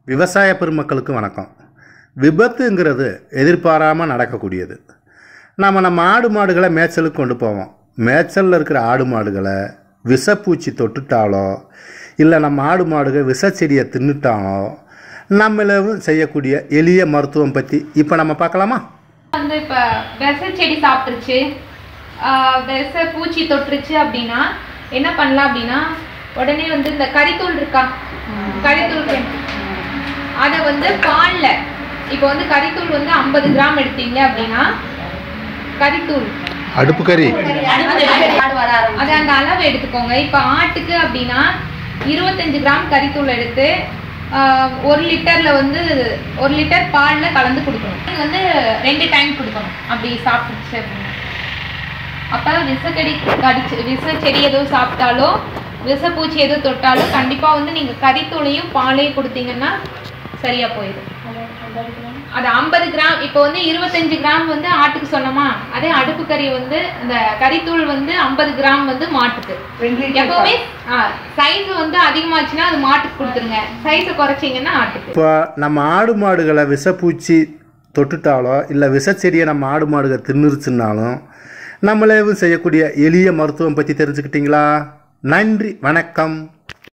விவசாய பெருமக்களுக்கு வணக்கம் விபத்துங்கிறது எதிர்பாராமல் நடக்கக்கூடியது நாம் நம்ம ஆடு மாடுகளை மேய்ச்சலுக்கு கொண்டு போவோம் மேய்ச்சலில் இருக்கிற ஆடு மாடுகளை விஷப்பூச்சி தொட்டுட்டாலோ இல்லை நம்ம ஆடு மாடுகள் விஷச்செடியை தின்னுட்டாலோ நம்மளவும் செய்யக்கூடிய எளிய மருத்துவம் பற்றி இப்போ நம்ம பார்க்கலாமா வந்து இப்போ விச செடி சாப்பிட்டுருச்சு ஆஹ் விச பூச்சி தொட்டுருச்சு அப்படின்னா என்ன பண்ணலாம் அப்படின்னா உடனே வந்து இந்த கறித்தூள் இருக்கா கறித்தூள் cream. அதை வந்து பாலில் இப்போ வந்து கறித்தூள் வந்து ஐம்பது கிராம் எடுத்தீங்க அப்படின்னா கறித்தூள் அடுப்பு கறி அது அந்த அளவு எடுத்துக்கோங்க இப்போ ஆட்டுக்கு அப்படின்னா இருபத்தஞ்சு கிராம் கறித்தூள் எடுத்து ஆஹ், ஒரு லிட்டர்ல வந்து ஒரு லிட்டர் பால்ல கலந்து கொடுக்கணும் இது வந்து ரெண்டு டைம் கொடுக்கணும் அப்படி சாப்பிட்டுச்சு அப்படின்னா அப்போ விஷக்கடி கடிச்சு விஷ செடி எதுவும் சாப்பிட்டாலோ விஷப்பூச்சி எதுவும் தொட்டாலோ கண்டிப்பாக வந்து நீங்கள் கறித்தூளையும் பாலையும் கொடுத்தீங்கன்னா சரியா போயிடும் அது ஐம்பது கிராம் இப்போ வந்து இருபத்தஞ்சு கிராம் வந்து ஆட்டுக்கு சொன்னோமா அதே அடுப்பு கறி வந்து இந்த கறித்தூள் வந்து ஐம்பது கிராம் வந்து மாட்டுக்கு எப்பவுமே சைஸ் வந்து அதிகமாச்சுன்னா அது மாட்டுக்கு கொடுத்துருங்க சைஸை குறைச்சிங்கன்னா ஆட்டுக்கு இப்போ நம்ம ஆடு மாடுகளை விஷப்பூச்சி தொட்டுட்டாலோ இல்லை விஷச்செடியை நம்ம ஆடு மாடுகள் தின்னுருச்சுன்னாலும் நம்மளேவும் செய்யக்கூடிய எளிய மருத்துவம் பற்றி தெரிஞ்சுக்கிட்டீங்களா நன்றி வணக்கம்